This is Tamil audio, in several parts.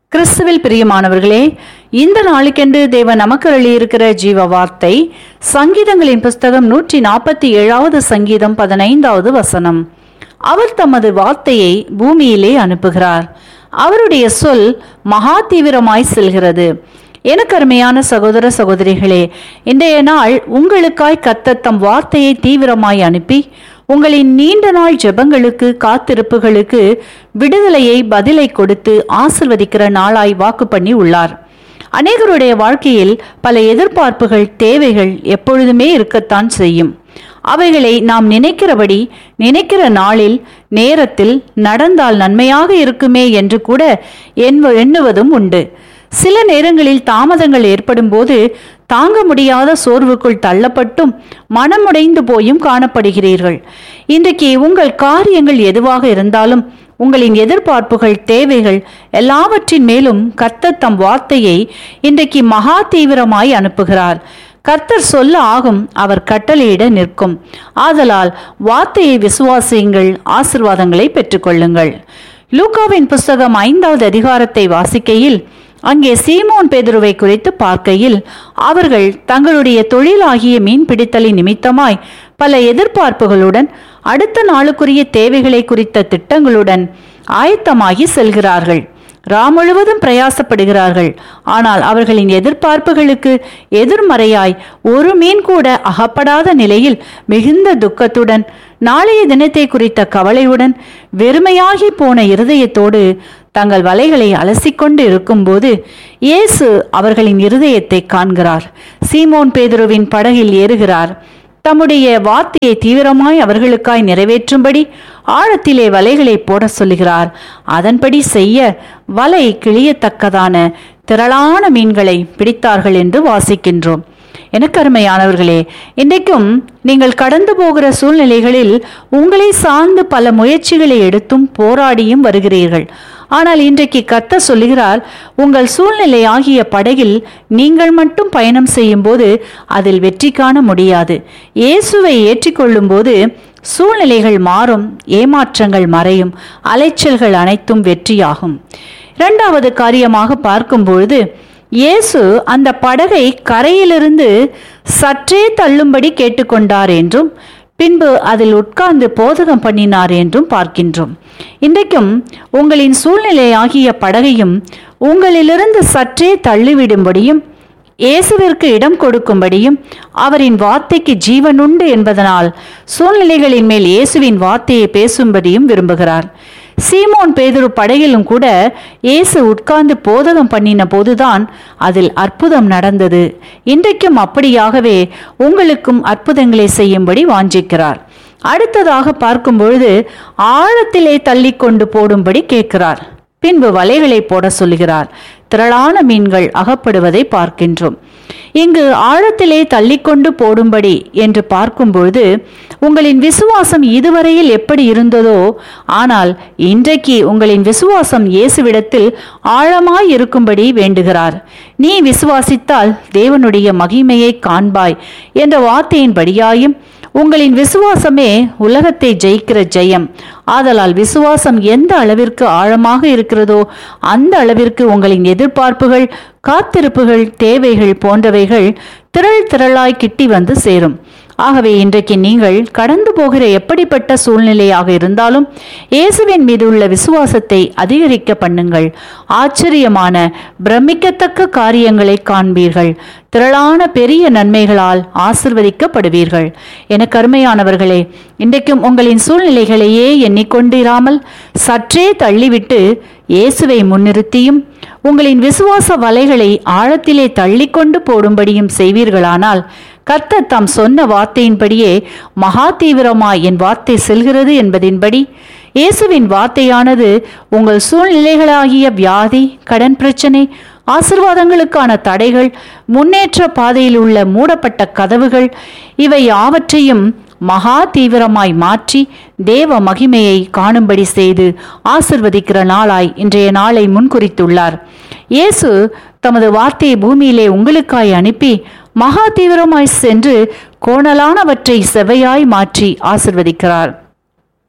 கிறிஸ்துவில் பிரியமானவர்களே இந்த நாளுக்கென்று தேவன் நமக்கு அருளியிருக்கிற ஜீவ வார்த்தை சங்கீதங்களின் புஸ்தகம் நூற்றி நாற்பத்தி ஏழாவது சங்கீதம் பதினைந்தாவது வசனம் அவர் தமது வார்த்தையை பூமியிலே அனுப்புகிறார் அவருடைய சொல் மகா தீவிரமாய் செல்கிறது எனக்கு அருமையான சகோதர சகோதரிகளே இன்றைய நாள் உங்களுக்காய் கர்த்தர் தம் வார்த்தையை தீவிரமாய் அனுப்பி உங்களின் நீண்ட நாள் ஜெபங்களுக்கு காத்திருப்புகளுக்கு விடுதலையை பதிலை கொடுத்து ஆசிர்வதிக்கிற நாளாய் வாக்கு பண்ணி உள்ளார் அநேகருடைய வாழ்க்கையில் பல எதிர்பார்ப்புகள் தேவைகள் எப்பொழுதுமே இருக்கத்தான் செய்யும் அவைகளை நாம் நினைக்கிறபடி நினைக்கிற நாளில் நேரத்தில் நடந்தால் நன்மையாக இருக்குமே என்று கூட எண்வ எண்ணுவதும் உண்டு சில நேரங்களில் தாமதங்கள் ஏற்படும் போது தாங்க முடியாத சோர்வுக்குள் தள்ளப்பட்டும் மனமுடைந்து போயும் காணப்படுகிறீர்கள் இன்றைக்கு உங்கள் காரியங்கள் எதுவாக இருந்தாலும் உங்களின் எதிர்பார்ப்புகள் தேவைகள் எல்லாவற்றின் மேலும் கர்த்தர் தம் வார்த்தையை இன்றைக்கு மகா தீவிரமாய் அனுப்புகிறார் கர்த்தர் சொல்ல ஆகும் அவர் கட்டளையிட நிற்கும் ஆதலால் வார்த்தையை விசுவாசியுங்கள் ஆசிர்வாதங்களை பெற்றுக்கொள்ளுங்கள் லூக்காவின் புஸ்தகம் ஐந்தாவது அதிகாரத்தை வாசிக்கையில் அங்கே சீமோன் பேதுருவை குறித்து பார்க்கையில் அவர்கள் தங்களுடைய தொழிலாகிய மீன் பிடித்தலின் நிமித்தமாய் பல எதிர்பார்ப்புகளுடன் அடுத்த நாளுக்குரிய தேவைகளை குறித்த திட்டங்களுடன் ஆயத்தமாகி செல்கிறார்கள் ரா முழுவதும் பிரயாசப்படுகிறார்கள் ஆனால் அவர்களின் எதிர்பார்ப்புகளுக்கு எதிர்மறையாய் ஒரு மீன் கூட அகப்படாத நிலையில் மிகுந்த துக்கத்துடன் நாளைய தினத்தை குறித்த கவலையுடன் வெறுமையாகி போன இருதயத்தோடு தங்கள் வலைகளை அலசிக்கொண்டு இருக்கும்போது இயேசு அவர்களின் இருதயத்தை காண்கிறார் சீமோன் பேதுருவின் படகில் ஏறுகிறார் தம்முடைய வார்த்தையை தீவிரமாய் அவர்களுக்காய் நிறைவேற்றும்படி ஆழத்திலே வலைகளை போட சொல்லுகிறார் அதன்படி செய்ய வலை கிழியத்தக்கதான திரளான மீன்களை பிடித்தார்கள் என்று வாசிக்கின்றோம் எனக்கு அருமையானவர்களே இன்றைக்கும் நீங்கள் கடந்து போகிற சூழ்நிலைகளில் உங்களை சார்ந்து பல முயற்சிகளை எடுத்தும் போராடியும் வருகிறீர்கள் ஆனால் இன்றைக்கு கத்த சொல்லுகிறார் உங்கள் சூழ்நிலை ஆகிய படகில் நீங்கள் மட்டும் பயணம் செய்யும் போது அதில் வெற்றி காண முடியாது இயேசுவை ஏற்றிக்கொள்ளும் போது சூழ்நிலைகள் மாறும் ஏமாற்றங்கள் மறையும் அலைச்சல்கள் அனைத்தும் வெற்றியாகும் இரண்டாவது காரியமாக பார்க்கும்பொழுது இயேசு அந்த படகை கரையிலிருந்து சற்றே தள்ளும்படி கேட்டுக்கொண்டார் என்றும் பின்பு அதில் உட்கார்ந்து போதகம் பண்ணினார் என்றும் பார்க்கின்றோம் இன்றைக்கும் உங்களின் சூழ்நிலை ஆகிய படகையும் உங்களிலிருந்து சற்றே தள்ளிவிடும்படியும் இயேசுவிற்கு இடம் கொடுக்கும்படியும் அவரின் வார்த்தைக்கு ஜீவன் உண்டு என்பதனால் சூழ்நிலைகளின் மேல் இயேசுவின் வார்த்தையை பேசும்படியும் விரும்புகிறார் சீமோன் பேதுரு படகிலும் கூட இயேசு உட்கார்ந்து போதகம் பண்ணின போதுதான் அதில் அற்புதம் நடந்தது இன்றைக்கும் அப்படியாகவே உங்களுக்கும் அற்புதங்களை செய்யும்படி வாஞ்சிக்கிறார் அடுத்ததாக பார்க்கும் பொழுது ஆழத்திலே தள்ளி கொண்டு போடும்படி கேட்கிறார் பின்பு வலைகளை போட சொல்லுகிறார் திரளான மீன்கள் அகப்படுவதை பார்க்கின்றோம் இங்கு ஆழத்திலே தள்ளிக்கொண்டு போடும்படி என்று பார்க்கும்பொழுது உங்களின் விசுவாசம் இதுவரையில் எப்படி இருந்ததோ ஆனால் இன்றைக்கு உங்களின் விசுவாசம் இயேசுவிடத்தில் ஆழமாய் இருக்கும்படி வேண்டுகிறார் நீ விசுவாசித்தால் தேவனுடைய மகிமையை காண்பாய் என்ற வார்த்தையின்படியாயும் உங்களின் விசுவாசமே உலகத்தை ஜெயிக்கிற ஜெயம் ஆதலால் விசுவாசம் எந்த அளவிற்கு ஆழமாக இருக்கிறதோ அந்த அளவிற்கு உங்களின் எதிர்பார்ப்புகள் காத்திருப்புகள் தேவைகள் போன்றவைகள் திரள் திரளாய் கிட்டி வந்து சேரும் ஆகவே இன்றைக்கு நீங்கள் கடந்து போகிற எப்படிப்பட்ட சூழ்நிலையாக இருந்தாலும் இயேசுவின் மீது உள்ள விசுவாசத்தை அதிகரிக்க பண்ணுங்கள் ஆச்சரியமான பிரமிக்கத்தக்க காரியங்களை காண்பீர்கள் திரளான பெரிய நன்மைகளால் ஆசிர்வதிக்கப்படுவீர்கள் என கருமையானவர்களே இன்றைக்கும் உங்களின் சூழ்நிலைகளையே எண்ணிக்கொண்டிராமல் சற்றே தள்ளிவிட்டு இயேசுவை முன்னிறுத்தியும் உங்களின் விசுவாச வலைகளை ஆழத்திலே தள்ளிக்கொண்டு போடும்படியும் செய்வீர்களானால் கர்த்தர் தாம் சொன்ன வார்த்தையின்படியே மகா தீவிரமாய் என் வார்த்தை செல்கிறது என்பதின்படி இயேசுவின் வார்த்தையானது உங்கள் சூழ்நிலைகளாகிய வியாதி கடன் பிரச்சனை ஆசிர்வாதங்களுக்கான தடைகள் முன்னேற்ற பாதையில் உள்ள மூடப்பட்ட கதவுகள் இவை யாவற்றையும் மகா தீவிரமாய் மாற்றி தேவ மகிமையை காணும்படி செய்து ஆசிர்வதிக்கிற நாளாய் இன்றைய நாளை முன்குறித்துள்ளார் இயேசு தமது வார்த்தையை பூமியிலே உங்களுக்காய் அனுப்பி மகா தீவிரமாய் சென்று கோணலானவற்றை செவையாய் மாற்றி ஆசிர்வதிக்கிறார்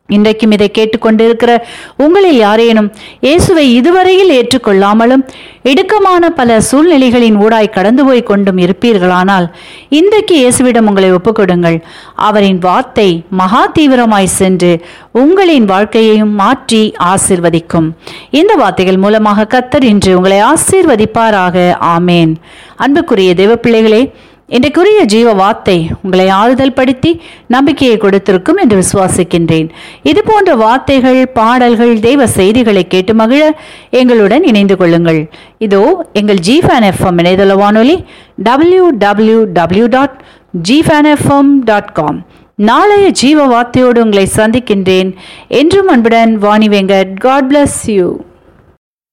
இன்றைக்கும் இதை கேட்டுக்கொண்டிருக்கிற உங்களில் யாரேனும் இயேசுவை இதுவரையில் ஏற்றுக்கொள்ளாமலும் இடுக்கமான பல சூழ்நிலைகளின் ஊடாய் கடந்து போய் கொண்டும் இருப்பீர்களானால் இன்றைக்கு இயேசுவிடம் உங்களை ஒப்புக்கொடுங்கள் அவரின் வார்த்தை மகா தீவிரமாய் சென்று உங்களின் வாழ்க்கையையும் மாற்றி ஆசிர்வதிக்கும் இந்த வார்த்தைகள் மூலமாக கத்தர் இன்று உங்களை ஆசீர்வதிப்பாராக ஆமேன் அன்புக்குரிய தேவ பிள்ளைகளே இன்றைக்குரிய ஜீவ வார்த்தை உங்களை ஆறுதல் படுத்தி நம்பிக்கையை கொடுத்திருக்கும் என்று விசுவாசிக்கின்றேன் இது போன்ற வார்த்தைகள் பாடல்கள் தெய்வ செய்திகளை கேட்டு மகிழ எங்களுடன் இணைந்து கொள்ளுங்கள் இதோ எங்கள் ஜிஃபேன் எஃப்எம் இணையதள வானொலி டபிள்யூ டபிள்யூ டபிள்யூ டாட் ஜிஃபேன் எஃப்எம் டாட் காம் நாளைய ஜீவ வார்த்தையோடு உங்களை சந்திக்கின்றேன் என்றும் அன்புடன் Vani Venkat god bless you